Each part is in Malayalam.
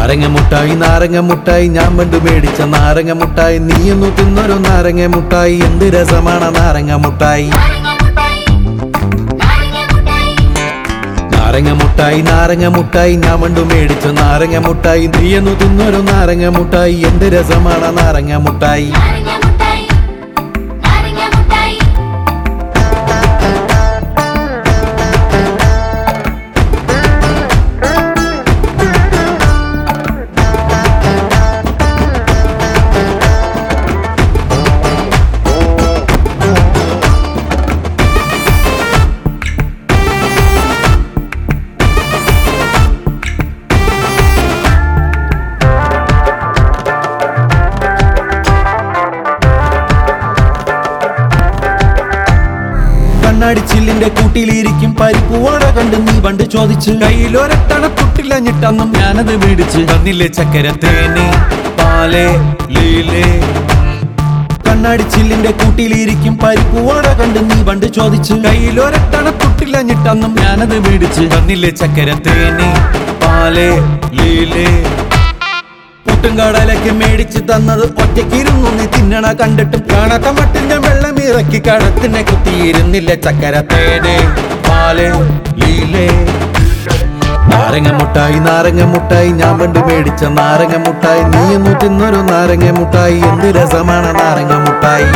നാരങ്ങ മുട്ടായി നാരങ്ങ മുട്ടായി ഞാൻ പണ്ട് മേടിച്ച നാരങ്ങ മുട്ടായി നീയൊന്നു തിന്നൊരു നാരങ്ങ മുട്ടായി എന്ത് രസമാണ് നാരങ്ങ മുട്ടായി നാരങ്ങ മുട്ടായി നാരങ്ങ മുട്ടായി ഞാൻ പണ്ട് മേടിച്ച നാരങ്ങ മുട്ടായി നീയൊന്നു തിന്നൊരു നാരങ്ങ മുട്ടായി എന്ത് രസമാണ് നാരങ്ങ മുട്ടായി കണ്ണാടി ചില്ലിന്റെ കൂട്ടിലിരിക്കും പരിപ്പുവട കണ്ട് നീ പണ്ട് ചോദിച്ച് കയ്യിലൊരട്ടണ തുട്ടില്ല ഞിട്ടന്നും ഞാനത് മേടിച്ച് തന്നില്ലേ ചക്കര തേന് പാലേ ലീലേ കണ്ണാടി ചില്ലിന്റെ കൂട്ടിലിരിക്കും പരിപ്പുവട കണ്ട് നീ പണ്ട് ചോദിച്ച് കയ്യിലൊരട്ടണ തുട്ടില്ല ഞിട്ടന്നും ഞാനത് മേടിച്ച് തന്നില്ലേ ചക്കര തേന് പാലേ ലീലേ പുട്ടുംകടലൊക്കെ മേടിച്ച് തന്നത് ഒറ്റയ്ക്കിരുന്നു നീ തിന്നണ കണ്ടിട്ടും കാണാത്ത മട്ടിന്റെ വെള്ളം ഇറക്കി കടത്തിനെ കുത്തിയിരുന്നില്ല ചക്കര തേനെ പാല് ലീലേ നാരങ്ങ മുട്ടായി നാരങ്ങ മുട്ടായി ഞാൻ പണ്ട് മേടിച്ച നാരങ്ങ മുട്ടായി നീ ഒന്ന് തിന്നൊരു നാരങ്ങ മുട്ടായി എന്ത് രസമാണ് നാരങ്ങ മുട്ടായി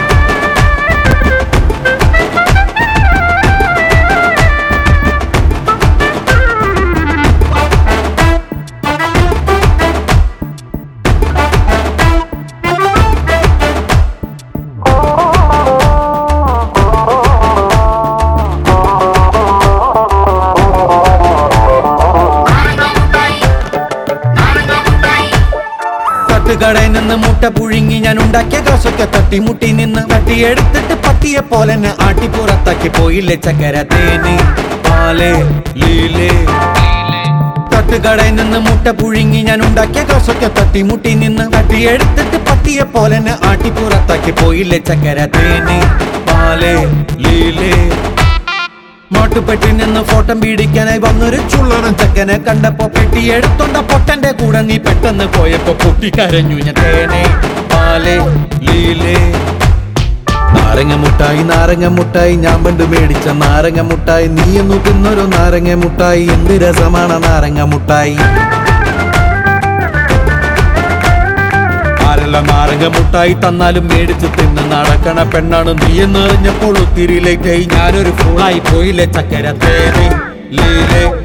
തട്ടുകടയിൽ നിന്ന് മുട്ട പുഴുങ്ങി ഞാൻ ഉണ്ടാക്കിയ കാശൊക്കെ തട്ടിമുട്ടി നിന്ന് തട്ടിയെടുത്തിട്ട് പട്ടിയെ പോലെ തന്നെ ആട്ടി പുറത്താക്കി പോയില്ലേ ചക്കര തേന് പാല് ലീലേ തട്ടുകടയിൽ നിന്ന് മുട്ട പുഴുങ്ങി ഞാൻ ഉണ്ടാക്കിയ കാശൊക്കെ തട്ടിമുട്ടി നിന്ന് തട്ടിയെടുത്തിട്ട് പട്ടിയെ പോലെ തന്നെ ആട്ടി പുറത്താക്കി പോയില്ലേ ചക്കര തേന് പാല് ലീലേ മോട്ടുപെട്ടി നിന്ന് ഫോട്ടം പീടിക്കാനായി വന്നൊരു ചുള്ളനും ചെക്കനെ കണ്ടപ്പോ പെട്ടി എടുത്തോണ്ട പൊട്ടന്റെ കൂടെ നീ പെട്ടെന്ന് പോയപ്പോ പൊട്ടിക്കരഞ്ഞു ഞാൻ തേനെ പാലേ ലീലേ നാരങ്ങ മുട്ടായി നാരങ്ങ മുട്ടായി ഞാൻ പണ്ട് മേടിച്ച നാരങ്ങ മുട്ടായി നീ ഒന്ന് തിന്നൊരു നാരങ്ങ മുട്ടായി എന്ത് രസമാണ് നാരങ്ങ മുട്ടായി ആരെല്ലാം നാരങ്ങ മുട്ടായി തന്നാലും മേടിച്ച് തിന്ന് നടക്കണ പെണ്ണാണ് നീ എന്നറിഞ്ഞപ്പോൾ ഒത്തിരി ലേറ്റായി ഞാനൊരു ഫുള്ളായി പോയില്ലേ ചക്കര തേനെ ലീലേ